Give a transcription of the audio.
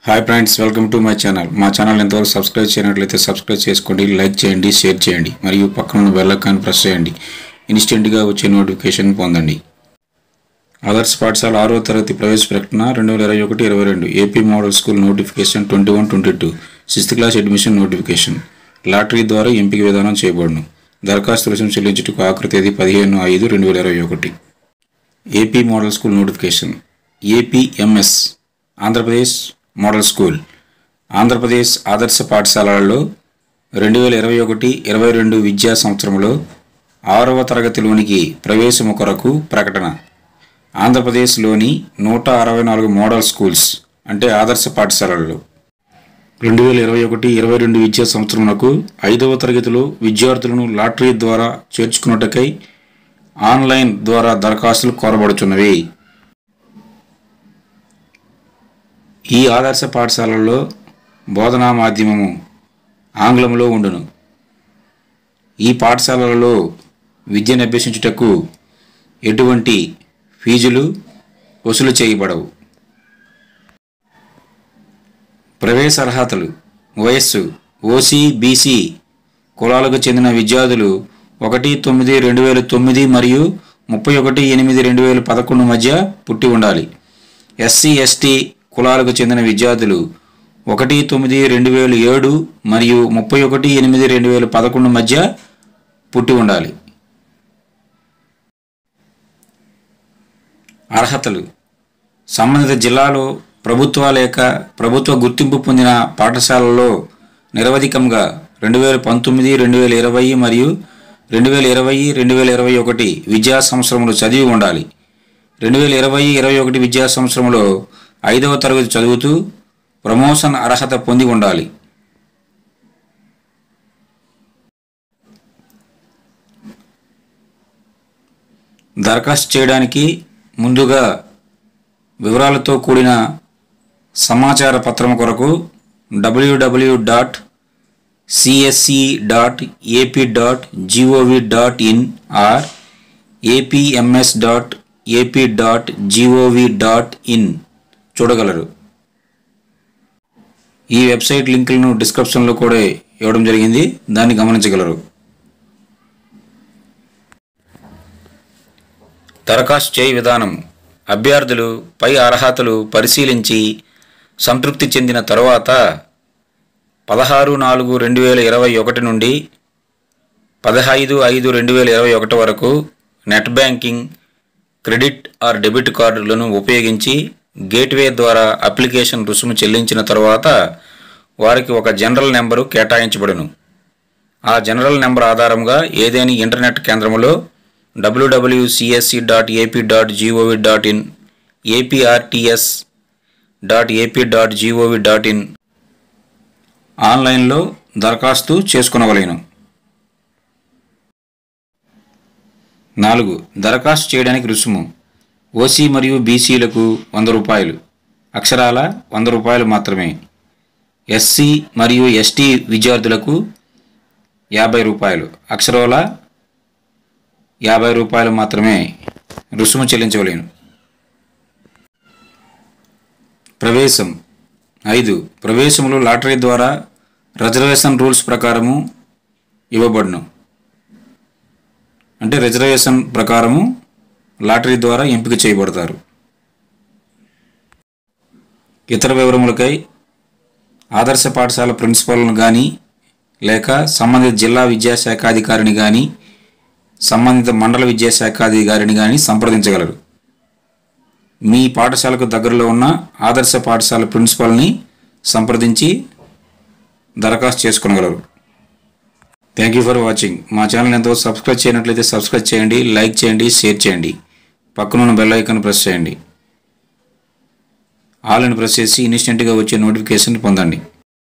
hi friends welcome to my channel మా channel ఎంతవరకు subscribe చేయనట్లయితే సబ్స్క్రైబ్ చేసుకోండి లైక్ చేయండి షేర్ చేయండి మరియు పక్కన ఉన్న బెల్ ఐకాన్ ప్రెస్ చేయండి ఇన్స్టెంట్గా వచ్చే నోటిఫికేషన్ పొందండి ఆదర్శ పాఠశాల ఆరో తరగతి ప్రవేశ ప్రకటన రెండు వేల ఇరవై ఒకటి ఇరవై రెండు AP model school notification twenty one twenty two sixth class admission notification lottery ద్వారా ఎంపిక విధానం చేయబడును దరఖాస్తు రుసుము చెల్లించుటకు ఆఖరి తేదీ పదిహేను ఐదు రెండు వేల ఇరవై ఒకటి AP model school notification APMS Andhra Pradesh model school Andhra Pradesh ఆదర్శ పాఠశాలలలో రెండు వేల ఇరవై ఒకటి ఇరవై రెండు విద్యా సంవత్సరంలో ఆరవ తరగతిలోనికి ప్రవేశము కొరకు ప్రకటన ఆంధ్రప్రదేశ్లోని నూట అరవై నాలుగు మోడల్ స్కూల్స్ అంటే ఆదర్శ పాఠశాలలలో రెండు వేల ఇరవై ఒకటి ఇరవై రెండు విద్యా సంవత్సరమునకు ఐదవ తరగతిలో విద్యార్థులను లాటరీ ద్వారా చేర్చుకున్నట్టుకై ఆన్లైన్ ద్వారా దరఖాస్తులు కోరబడుచున్నవి ఈ ఆదర్శ పాఠశాలల్లో బోధనా మాధ్యమము ఆంగ్లంలో ఉండును ఈ పాఠశాలలలో విద్యను అభ్యసించుటకు ఎటువంటి ఫీజులు వసూలు చేయబడవు ప్రవేశ అర్హతలు వయస్సు ఓసీ బీసీ కులాలకు చెందిన విద్యార్థులు ఒకటి తొమ్మిది రెండు వేల తొమ్మిది మరియు ముప్పై ఒకటి ఎనిమిది రెండు వేల పదకొండు మధ్య పుట్టి ఉండాలి ఎస్సీ ఎస్టీ కులాలకు చెందిన విద్యార్థులు ఒకటి తొమ్మిది రెండు వేల ఏడు మరియు ముప్పై ఒకటి ఎనిమిది రెండు వేల పదకొండు మధ్య పుట్టి ఉండాలి అర్హతలు సంబంధిత జిల్లాలో ప్రభుత్వ లేక ప్రభుత్వ గుర్తింపు పొందిన పాఠశాలల్లో నిరవధికంగా రెండు వేల పంతొమ్మిది రెండు వేల ఇరవై మరియు రెండు వేల ఇరవై రెండు వేల ఇరవై ఒకటి విద్యా సంవత్సరంలో చదివి ఉండాలి రెండు వేల ఇరవై ఇరవై ఒకటి విద్యా సంవత్సరంలో ఐదవ తరగతి చదువుతూ ప్రమోషన్ అర్హత పొంది ఉండాలి దరఖాస్తు చేయడానికి ముందుగా వివరాలతో కూడిన సమాచార పత్రం కొరకు WW dot CSC dot AP dot GOV dot in or APMS dot AP dot GOV dot in చూడగలరు ఈ వెబ్సైట్ లింకులను డిస్క్రిప్షన్లో కూడా ఇవ్వడం జరిగింది దాన్ని గమనించగలరు దరఖాస్తు చేయి విధానం అభ్యర్థులు పై అర్హతలు పరిశీలించి సంతృప్తి చెందిన తరువాత పదహారు నాలుగు రెండు వేల ఇరవై ఒకటి నుండి పదహైదు ఐదు రెండు వేల ఇరవై ఒకటి వరకు net banking credit or debit కార్డులను ఉపయోగించి గేట్వే ద్వారా అప్లికేషన్ రుసుము చెల్లించిన తరువాత వారికి ఒక జనరల్ నెంబరు కేటాయించబడును ఆ జనరల్ నెంబర్ ఆధారంగా ఏదైనా ఇంటర్నెట్ కేంద్రములో WWCSC dot AP dot GOV dot in APRTS dot AP dot GOV dot in ఆన్లైన్లో దరఖాస్తు చేసుకునవలేను నాలుగు దరఖాస్తు చేయడానికి రుసుము ఓసీ మరియు బీసీలకు వంద రూపాయలు అక్షరాల వంద రూపాయలు మాత్రమే ఎస్సీ మరియు ఎస్టీ విద్యార్థులకు యాభై రూపాయలు అక్షరాల యాభై రూపాయలు మాత్రమే రుసుము చెల్లించవలేను ప్రవేశం ఐదు ప్రవేశములు లాటరీ ద్వారా రిజర్వేషన్ రూల్స్ ప్రకారము ఇవ్వబడును అంటే రిజర్వేషన్ ప్రకారము లాటరీ ద్వారా ఎంపిక చేయబడతారు ఇతర వివరములకై ఆదర్శ పాఠశాల ప్రిన్సిపల్ను కానీ లేక సంబంధిత జిల్లా విద్యాశాఖాధికారిని కానీ సంబంధిత మండల విద్యాశాఖాధికారిని కానీ సంప్రదించగలరు మీ పాఠశాలకు దగ్గరలో ఉన్న ఆదర్శ పాఠశాల ప్రిన్సిపల్ని సంప్రదించి దరఖాస్తు చేసుకొనగలరు థ్యాంక్ యూ ఫర్ వాచింగ్ మా ఛానల్ ఎంతో సబ్స్క్రైబ్ చేయనట్లయితే సబ్స్క్రైబ్ చేయండి లైక్ చేయండి షేర్ చేయండి పక్కనున్న బెల్ ఐకాన్ ప్రెస్ చేయండి ఆల్ అని ప్రెస్ చేసి ఇన్స్టెంట్గా వచ్చే నోటిఫికేషన్ పొందండి